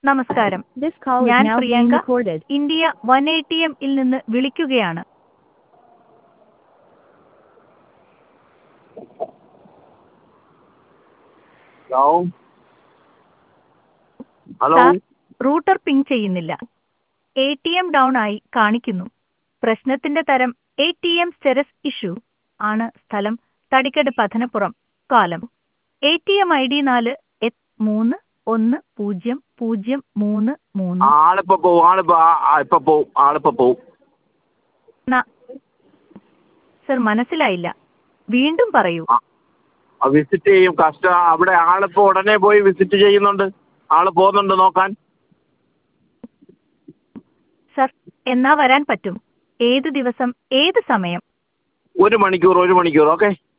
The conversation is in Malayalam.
നമസ്കാരം This call is ഞാൻ now being Priyanka recorded. India one A T എമ്മിൽ നിന്ന് വിളിക്കുകയാണ് hello hello sir router ping ചെയ്യുന്നില്ല എ ടി എം ഡൗൺ ആയി കാണിക്കുന്നു പ്രശ്നത്തിന്റെ തരം A T M status issue ആണ് സ്ഥലം തടിക്കട് പതനപ്പുറം കാലം A T M I D നാല് എ- മൂന്ന് ഒന്ന് പൂജ്യം പൂജ്യം മൂന്ന് മൂന്ന് ആളിപ്പോ പോവും ആളിപ്പോ ആ- ആ, ഇപ്പൊ പോവും ആളിപ്പോ പോവും ന- സർ മനസ്സിലായില്ല വീണ്ടും പറയൂ വിസിറ്റ് ചെയ്യും കസ്റ്റ അവിടെ ആളിപ്പോ ഉടനെ പോയി വിസിറ്റ് ചെയ്യുന്നുണ്ട് ആള് പോകുന്നുണ്ട് നോക്കാൻ സർ എന്നാ വരാൻ പറ്റും ഏത് ദിവസം ഏത് സമയം ഒരു മണിക്കൂർ ഒരു മണിക്കൂർ ഓക്കെ